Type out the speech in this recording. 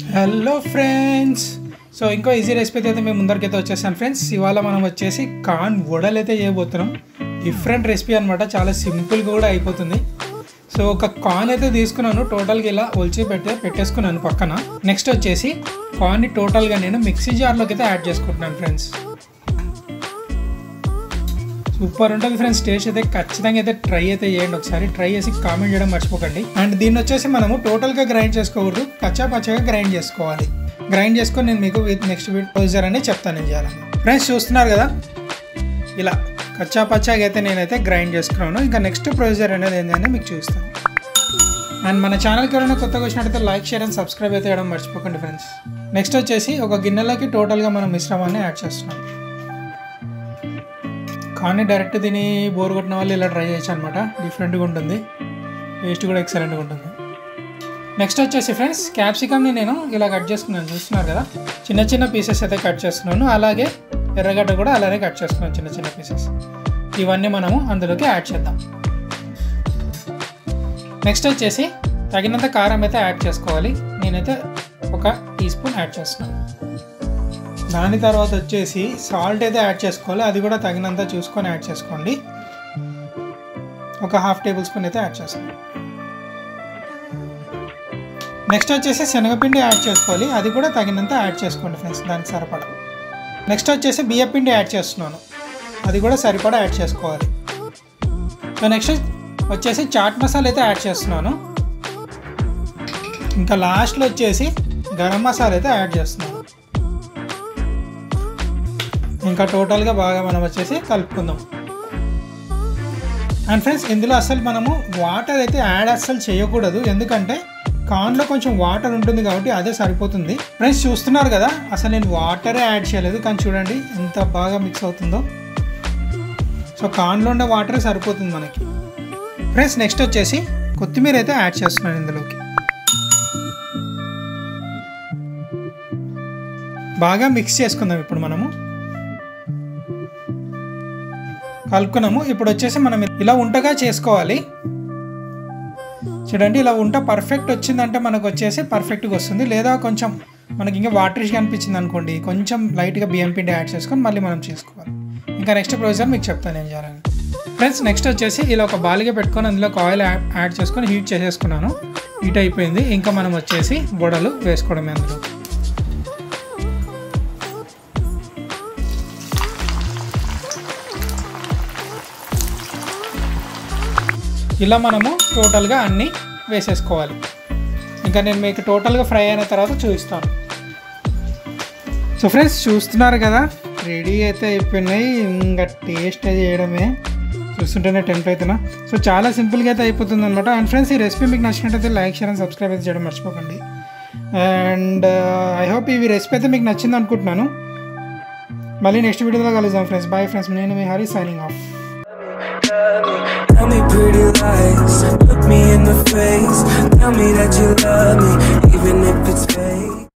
Hello friends so ఇంకో easy recipe అయితే మేము ముందరికైతే వచ్చేసాను ఫ్రెండ్స్ ఇవాళ మనం వచ్చేసి కాన్ వడలు అయితే చేయబోతున్నాం డిఫరెంట్ రెసిపీ అనమాట చాలా సింపుల్గా కూడా అయిపోతుంది సో ఒక కార్న్ అయితే తీసుకున్నాను టోటల్గా ఇలా ఒలిచి పెట్టే పెట్టేసుకున్నాను పక్కన నెక్స్ట్ వచ్చేసి కార్న్ని టోటల్గా నేను మిక్సీ జార్లోకి అయితే యాడ్ చేసుకుంటున్నాను ఫ్రెండ్స్ సూపర్ ఉంటుంది ఫ్రెండ్స్ టేస్ట్ అయితే ఖచ్చితంగా అయితే ట్రై అయితే చేయండి ఒకసారి ట్రై చేసి కామెంట్ చేయడం మర్చిపోకండి అండ్ దీన్ని వచ్చేసి మనము టోటల్గా గ్రైండ్ చేసుకోకూడదు కచ్చా పచ్చగా గ్రైండ్ చేసుకోవాలి గ్రైండ్ చేసుకొని నేను మీకు నెక్స్ట్ ప్రొసీజర్ అనేది చెప్తాను నేను చేయాలని ఫ్రెండ్స్ చూస్తున్నారు కదా ఇలా కచ్చా పచ్చాగా అయితే నేనైతే గ్రైండ్ చేసుకున్నాను ఇంకా నెక్స్ట్ ప్రొసీజర్ అనేది ఏంటంటే మీకు చూస్తాను అండ్ మన ఛానల్కి ఎవరైనా కొత్తగా వచ్చినట్టయితే లైక్ షేర్ అండ్ సబ్స్క్రైబ్ అయితే చేయడం మర్చిపోకండి ఫ్రెండ్స్ నెక్స్ట్ వచ్చేసి ఒక గిన్నెలోకి టోటల్గా మనం మిశ్రమాన్ని యాడ్ చేస్తున్నాం కానీ డైరెక్ట్ తిని బోర్ కొట్టిన వాళ్ళు ఇలా ట్రై చేయొచ్చు అనమాట డిఫరెంట్గా ఉంటుంది టేస్ట్ కూడా ఎక్సలెంట్గా ఉంటుంది నెక్స్ట్ వచ్చేసి ఫ్రెండ్స్ క్యాప్సికమ్ని నేను ఇలా కట్ చేసుకున్నాను చూస్తున్నారు కదా చిన్న చిన్న పీసెస్ అయితే కట్ చేస్తున్నాను అలాగే ఎర్రగడ్డ కూడా అలానే కట్ చేసుకున్నాను చిన్న చిన్న పీసెస్ ఇవన్నీ మనము అందులోకి యాడ్ చేద్దాం నెక్స్ట్ వచ్చేసి తగినంత కారం అయితే యాడ్ చేసుకోవాలి నేనైతే ఒక టీ స్పూన్ యాడ్ చేస్తున్నాను దాని తర్వాత వచ్చేసి సాల్ట్ అయితే యాడ్ చేసుకోవాలి అది కూడా తగినంత చూసుకొని యాడ్ చేసుకోండి ఒక హాఫ్ టేబుల్ స్పూన్ అయితే యాడ్ చేసుకోండి నెక్స్ట్ వచ్చేసి శనగపిండి యాడ్ చేసుకోవాలి అది కూడా తగినంత యాడ్ చేసుకోండి ఫ్రెండ్స్ దానికి సరిపడా నెక్స్ట్ వచ్చేసి బియ్యపిండి యాడ్ చేస్తున్నాను అది కూడా సరిపడా యాడ్ చేసుకోవాలి సో నెక్స్ట్ వచ్చేసి చాట్ మసాలా అయితే యాడ్ చేస్తున్నాను ఇంకా లాస్ట్లో వచ్చేసి గరం మసాలా అయితే యాడ్ చేస్తున్నాను ఇంకా టోటల్గా బాగా మనం వచ్చేసి కలుపుకుందాం అండ్ ఫ్రెండ్స్ ఇందులో అసలు మనము వాటర్ అయితే యాడ్ అస్సలు చేయకూడదు ఎందుకంటే కార్న్లో కొంచెం వాటర్ ఉంటుంది కాబట్టి అదే సరిపోతుంది ఫ్రెండ్స్ చూస్తున్నారు కదా అసలు నేను వాటరే యాడ్ చేయలేదు కానీ చూడండి ఎంత బాగా మిక్స్ అవుతుందో సో కార్న్లో ఉండే వాటరే సరిపోతుంది మనకి ఫ్రెండ్స్ నెక్స్ట్ వచ్చేసి కొత్తిమీర అయితే యాడ్ చేస్తున్నాను ఇందులోకి బాగా మిక్స్ చేసుకుందాం ఇప్పుడు మనము కలుపుకున్నాము ఇప్పుడు వచ్చేసి మనం ఇలా ఉంటగా చేసుకోవాలి చూడండి ఇలా ఉంట పర్ఫెక్ట్ వచ్చిందంటే మనకు వచ్చేసి పర్ఫెక్ట్గా వస్తుంది లేదా కొంచెం మనకి ఇంకా వాటరిష్గా అనిపించింది అనుకోండి కొంచెం లైట్గా బియ్యం పిండి యాడ్ చేసుకొని మళ్ళీ మనం చేసుకోవాలి ఇంకా నెక్స్ట్ ప్రొసీజర్ మీకు చెప్తాను ఏం చేయాలని ఫ్రెండ్స్ నెక్స్ట్ వచ్చేసి ఇలా ఒక బాలిగా పెట్టుకొని అందులో ఆయిల్ యాడ్ చేసుకొని హీట్ చేసేసుకున్నాను హీట్ అయిపోయింది ఇంకా మనం వచ్చేసి వడలు వేసుకోవడమే అందులో ఇలా మనము టోటల్గా అన్నీ వేసేసుకోవాలి ఇంకా నేను మీకు టోటల్గా ఫ్రై అయిన తర్వాత చూపిస్తాను సో ఫ్రెండ్స్ చూస్తున్నారు కదా రెడీ అయితే అయిపోయినాయి ఇంకా టేస్ట్ అది చేయడమే చూస్తుంటేనే టెంప్ అవుతున్నా సో చాలా సింపుల్గా అయితే అయిపోతుంది అనమాట అండ్ ఫ్రెండ్స్ ఈ రెసిపీ మీకు నచ్చినట్టయితే లైక్ షేర్ అండ్ సబ్స్క్రైబ్ అయితే చేయడం మర్చిపోకండి అండ్ ఐ హోప్ ఈ రెసిపీ అయితే మీకు నచ్చింది అనుకుంటున్నాను మళ్ళీ నెక్స్ట్ వీడియోలో కలుద్దాం ఫ్రెండ్స్ బాయ్ ఫ్రెండ్స్ నేను మీ Hari signing off Tell me pretty lies, look me in the face. Tell me that you love me, even if it's fake.